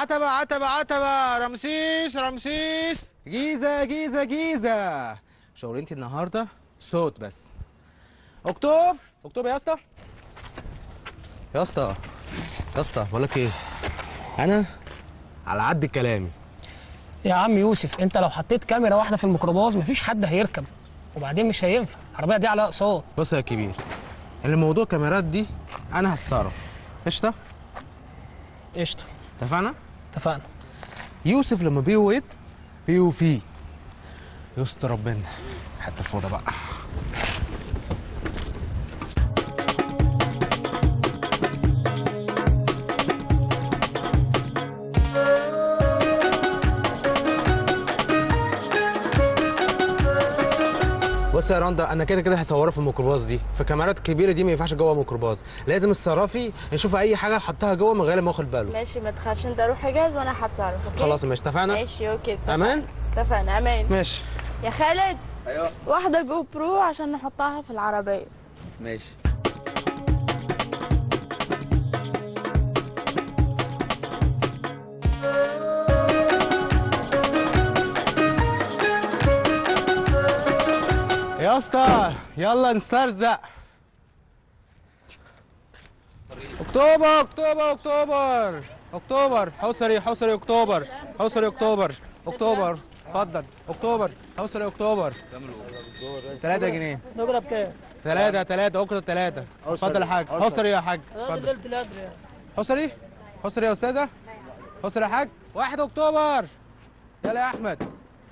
عتبة عتبة عتبة رمسيس رمسيس جيزة جيزة جيزة شغلتي النهاردة صوت بس اكتب اكتب يا اسطى يا اسطى يا اسطى بقول لك ايه انا على عد كلامي يا عم يوسف انت لو حطيت كاميرا واحده في الميكروباص مفيش حد هيركب وبعدين مش هينفع العربيه دي على اقساط بص يا كبير الموضوع كاميرات دي انا هتصرف قشطه قشطه اتفقنا اتفقنا يوسف لما بيوت بيوفيه يستر ربنا حتى فوضى بقى بص يا رندا انا كده كده هصورها في الميكروباص دي فالكاميرات الكبيره دي ما ينفعش جوه الميكروباص لازم الصرافي نشوف اي حاجه نحطها جوه من غير ما ياخد باله ماشي ما تخافش انت روح اجهز وانا هتصرف اوكي خلاص ماشي اتفقنا ماشي اوكي اتفقنا. امان اتفقنا امان ماشي يا خالد ايوه واحده جو برو عشان نحطها في العربيه ماشي يا اسطى يلا نسترزق اكتوبر اكتوبر اكتوبر اكتوبر حوسري حوسري اكتوبر حوسري اكتوبر اكتوبر اتفضل اكتوبر حوسري اكتوبر 3 جنيه نقرا بكام؟ ثلاثة ثلاثة أكتر ثلاثة اتفضل يا حاج حصري يا حاج اتفضل قلت لا ادري حصري حصري يا أستاذة حصري يا حاج واحد أكتوبر يلا يا أحمد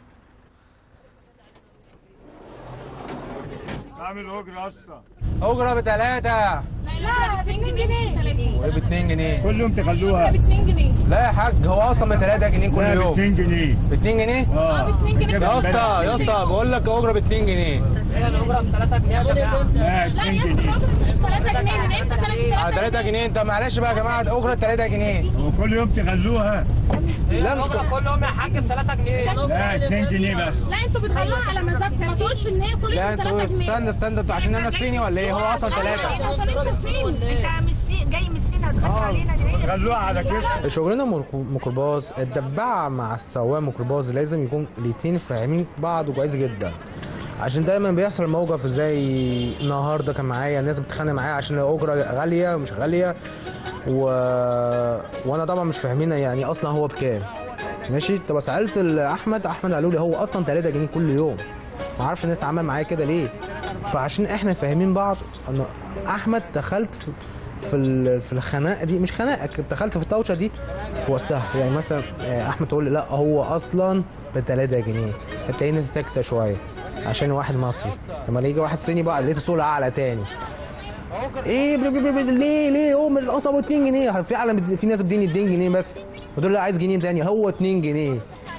اعمل اجر يا اسطى أجرة بثلاثة لا ب 2 جنيه وإيه ب 2 جنيه كل يوم تخلوها ب 2 جنيه لا يا حاج هو أصلا ب 3 جنيه كل لا ب يوم 2 جنيه ب 2 جنيه اه ب 2 جنيه. يا اسطى يا اسطى بقول لك أجرة ب 2 جنيه هي الاجره ب 3 جنيه يا جماعه لا لا 2 يا اسطى جنيه الأجرة مش 3 جنيه من امتى 3 على 3 جنيه أنت معلش بقى يا جماعة أجرة 3 جنيه وكل يوم تخلوها لا مش الاجره كل يوم يا حاج ب 3 جنيه لا 2 جنيه بس لا انتوا بتغيروا على مزاجكم ما تقولش ان هي كل لا يوم انتوا 3 جنيه استنى استنى انتوا عشان انا الصيني ولا ايه هو اصلا ثلاثة عشان انت الصين انت من الصين جاي من الصين هتغني علينا ليه؟ خلوها على كده شغلنا ميكرو- ميكروباص الدباع مع السواق ميكروباص لازم يكون الاتنين فاهمين بعض كويس جدا عشان دايما بيحصل موقف زي النهارده كان معايا ناس بتتخانق معايا عشان الاجره غاليه مش غاليه و... وانا طبعا مش فاهمين يعني اصلا هو بكام ماشي طب سالت احمد احمد قالوا لي هو اصلا 3 جنيه كل يوم ما اعرفش الناس عمل معايا كده ليه فعشان احنا فاهمين بعض انا احمد دخلت في في ال- في الخناقه دي مش خناقه كنت دخلت في الطوشه دي في وسطها يعني مثلا آه، احمد تقول لي لا هو اصلا ب 3 جنيه هتلاقيني ساكته شويه عشان واحد مصري لما يجي واحد صيني بقى لقيت السوق اعلى تاني ايه بل- بل- بل- ليه ليه هو من القصب 2 جنيه فعلا في ناس بتديني 2 جنيه بس ودول لا عايز جنيه تاني هو 2 جنيه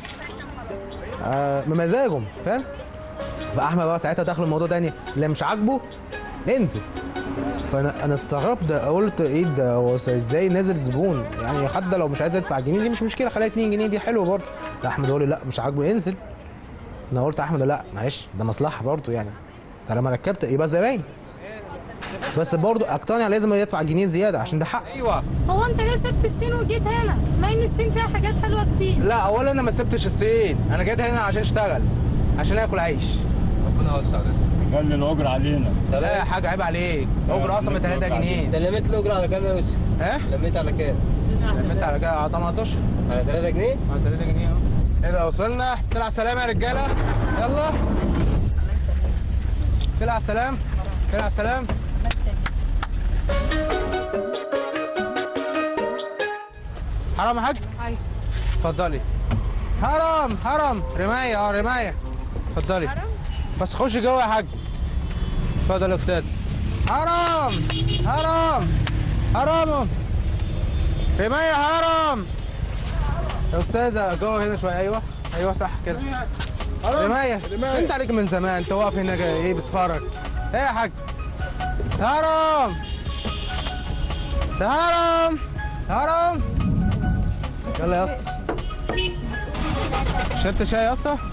آه بمزاجهم فاهم فاحمد بقى ساعتها دخل الموضوع تاني اللي مش عاجبه انزل فانا انا استغربت قلت ايه ده هو ازاي نازل زبون يعني حتى لو مش عايز ادفع جنيه دي مش مشكله خليها 2 جنيه دي حلوه برضه لا احمد يقول لي لا مش عاجبه انزل انا قلت احمد لا معلش ده مصلحه برضه يعني ده لما ركبت يبقى زباين بس برضه اقتنع لازم يدفع جنيه زياده عشان ده حق ايوه هو انت ليه سبت الصين وجيت هنا مع ان الصين فيها حاجات حلوه كتير لا اولا انا ما سبتش الصين انا جيت هنا عشان اشتغل عشان اكل عيش ربنا يوسع رزقك خلي الاجر علينا لا يا حاجه عيب عليك اجر اصلا ب 3 جنيه انت لميت الاجره على كام يا يوسف؟ ها لميت على كام؟ لميت على كده على 18 على 3 جنيه؟ على 3 جنيه اهو ايه ده وصلنا طلع سلام يا رجاله يلا طلع سلام طلع سلام حرام يا حاج اتفضلي حرام حرام رمايه اه رمايه اتفضلي بس خشي جوه يا حاج اتفضل يا استاذ حرام حرام حرام رمايه حرام يا استاذه جوه هنا شويه ايوه ايوه صح كده رمايه انت عليك من زمان انت واقف هنا جاي ايه بتتفرج ايه يا حاج هرم هرم هرم يلا يا اسطى شربت شاي يا اسطى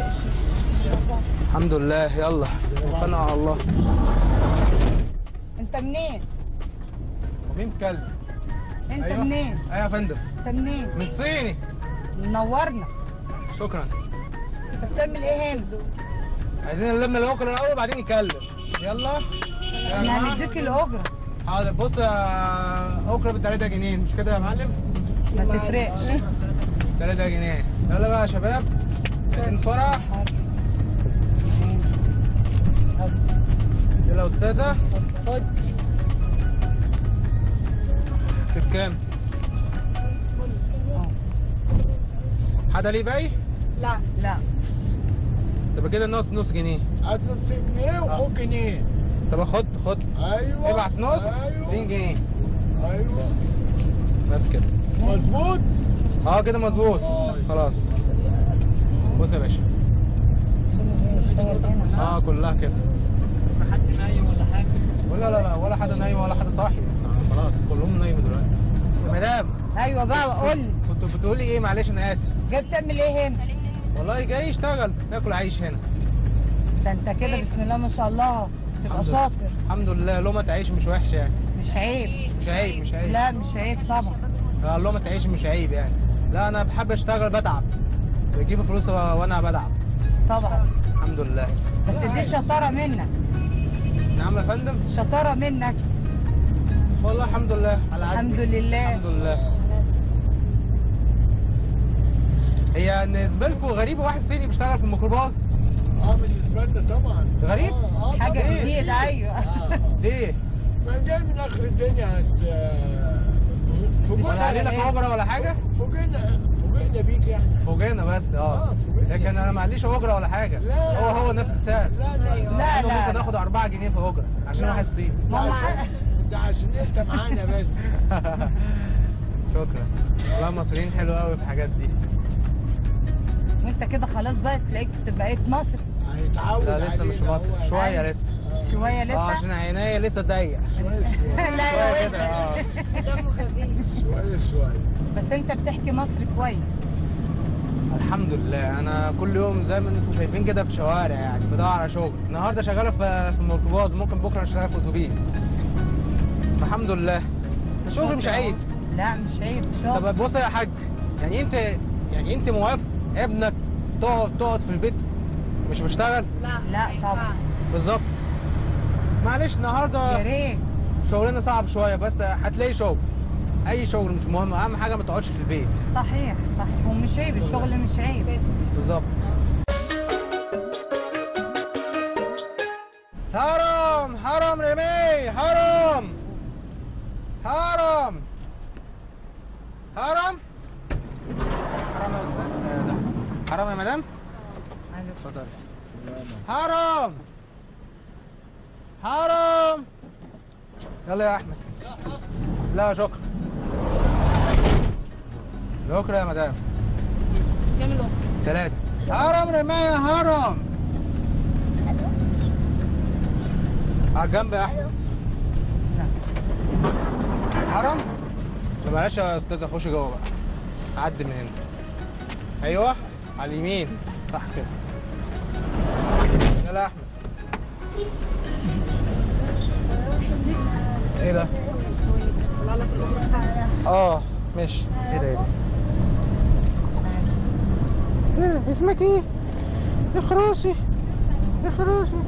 الحمد لله يلا توكلنا على الله انت منين؟ مين كلب انت أيوة. منين ايوه يا فندم انت منين من الصيني منورنا شكرا انت بتعمل ايه هنا عايزين نلم الاكل الاول وبعدين نتكلم يلا يا احنا جماعة. هنديك الاجره حاضر بص يا اكله ب 3 جنيه مش كده يا معلم؟ ما تفرقش 3 جنيه يلا بقى يا شباب عايزين بسرعه يلا يا استاذه خد بكام؟ حدا ليه باقي؟ لا لا طب كده نص نص جنيه هات نص جنيه وخد جنيه طب خد خد ايوه ابعت نص ايوه 2 جنيه ايوه بس كده مظبوط اه كده مظبوط خلاص بص يا باشا اه كلها كده حد نايم ولا حاجه ولا لا لا ولا حد نايم ولا حد صاحي آه، خلاص كلهم نايموا دلوقتي يا مدام ايوه بقى قول لي كنت بتقولي ايه معلش انا اسف جاي بتعمل ايه هنا والله جاي اشتغل ناكل عيش هنا ده انت كده بسم الله ما شاء الله تبقى الحمد لله. شاطر الحمد لله لقمة عيش مش وحشة يعني مش عيب مش عيب مش عيب لا مش عيب طبعا لا لقمة عيش مش عيب يعني لا انا بحب اشتغل بتعب بجيب فلوس و- وانا بتعب طبعا الحمد لله بس دي شطاره منك نعم يا فندم شطاره منك والله الحمد لله على عدل. الحمد لله الحمد لله هي بالنسبة لكم غريب واحد صيني بيشتغل في الميكروباص اه بالنسبه لنا طبعا غريب؟ اه اه حاجه طبعاً. جديده ايوه ليه؟ ما جاي من اخر الدنيا هت ولا فوجئنا علينا إيه؟ اجره ولا حاجه؟ فوجئنا فوجئنا بيك يعني فوجئنا بس اه آه، فوجئنا. لكن انا معليش اجره ولا حاجه لا. هو هو نفس السعر لا لا لا إنه لا ممكن اخد 4 جنيه في اجره عشان واحد صيني ده عشان ده عشان انت معانا بس شكرا والله المصريين حلو قوي في الحاجات دي وانت كده خلاص بقى تلاقيك بقيت مصري هيتعود لا لسه مش علينا مصر هو. شويه لسه شويه اه لسه عشان عينيا لسه ضيق لا يا شويه كده وسع اه دمه خفيف شويه شويه بس انت بتحكي مصري كويس الحمد لله انا كل يوم زي ما انتم شايفين كده في شوارع يعني بدور على شغل النهارده شغاله في في ميكروباص ممكن بكره اشتغل في اتوبيس الحمد لله شغل مش عيب لا مش عيب شاطر طب بص يا حاج يعني انت يعني انت موافق ابنك تقعد تقعد في البيت مش بشتغل لا لا طبعا بالظبط معلش يا النهارده ريت شغلنا صعب شويه بس هتلاقي شغل اي شغل مش مهم اهم حاجه ما تقعدش في البيت صحيح صحيح ومش عيب الشغل مش عيب بالظبط حرام حرام رمي حرام حرام حرام حرام يا استاذ آه، لا. حرام يا مدام اتفضل حرام حرام يلا يا احمد لا شكرا شكرا يا مدام كام الأم ثلاثة هرم رماية هرم على الجنب يا احمد هرم طب معلش يا استاذ اخش جوه بقى عدي من هنا ايوه على اليمين صح كده يلا يا احمد ايه ده؟ اه ماشي ايه ده ايه ده؟ إيه، اسمك ايه؟ يا خراسي يا خراسي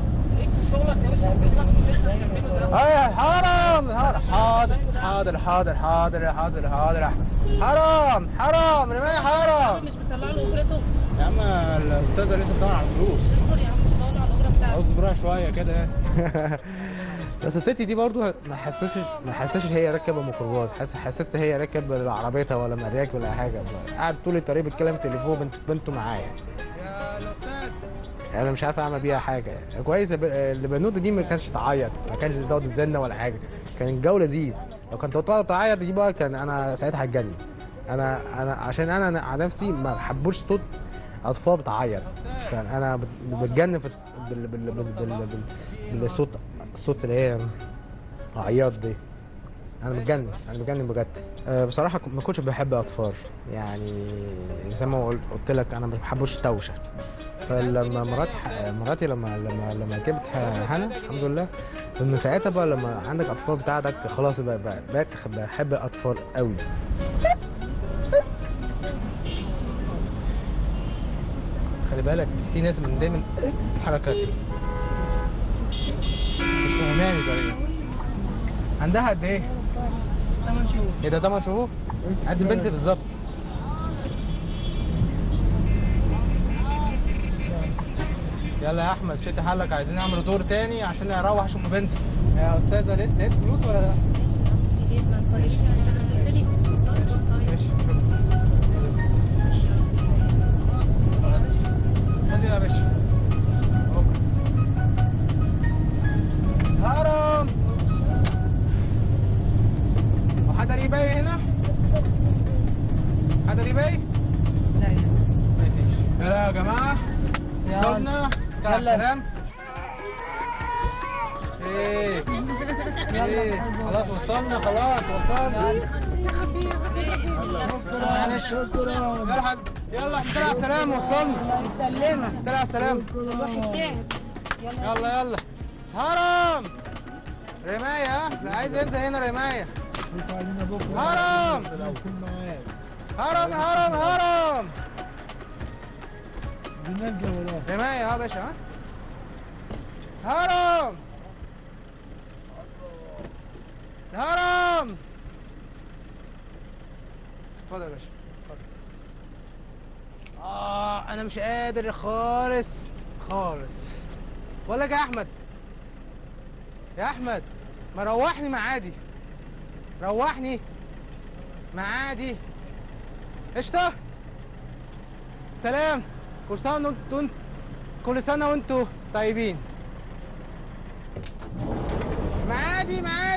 ايه حرام حرام حاضر حاضر حاضر حاضر حاضر حاضر احمد حرام حرام رماية حرام مش بتطلع له اجرته يا عم الاستاذه لسه بتدور على الفلوس اصبر يا عم بتدور على الاجره بتاعته اصبرها شويه كده يعني بس الست دي برضو ما حسسش ما حسسش هي راكبه ميكروباص حس حسيت هي راكب عربيتها ولا مرياك ولا حاجه قاعد طول الطريق بيتكلم في التليفون بنت بنته معايا يا الاستاذ انا مش عارف اعمل بيها حاجه يعني كويس الب- البنوته دي ما كانتش تعيط ما كانش تقعد تزن ولا حاجه كان الجو لذيذ لو كنت تقعد تعيط دي بقى كان انا ساعتها هتجنن انا انا عشان انا أنا على نفسي ما بحبوش صوت اطفال بتعيط بس انا بت- بتجنن في الص- بال بال بال بال بال بالصوت الصوت اللي هي عياط دي انا بتجنن انا بتجنن بجد أه بصراحه ما كنتش بحب اطفال يعني زي ما قلت قلت لك انا ما بحبوش توشه فلما مراتي ح- مراتي لما لما لما جبت ه- هنا الحمد لله من ساعتها بقى لما عندك اطفال بتاعتك خلاص بقى بقى بقيت بحب الاطفال قوي خلي بالك في ناس من دايما الحركات دي مش فهماني تقريبا عندها قد ايه؟ 8 شهور ايه ده 8 شهور؟ قد البنت بالظبط يلا يا احمد شد حالك عايزين نعمل دور تاني عشان اروح اشوف بنتي يا استاذه لقيت لقيت فلوس ولا لا؟ ماشي خد يا باشا أهو. هرم وحد ريبي هنا؟ حد ريبي؟ لا يلا يا جماعه يلا. وصلنا بتاع يلا. السلام ايه ايه خلاص وصلنا خلاص وصلنا معلش شكرا يلا حبيبي يلا احنا طلع السلام وصلنا يسلمك طلع السلام يلا يلا هرم رماية ها اللي عايز ينزل هنا رماية شوف علينا بكره هرم واقفين معاك هرم هرم هرم دي نازله وراك رماية ها يا باشا ها هرم هرم اتفضل يا باشا اتفضل اه انا مش قادر خالص خالص بقول لك يا احمد يا احمد ما روحني معادي روحني معادي قشطه سلام كل سنه وانتم كل سنه وانتم طيبين معادي معادي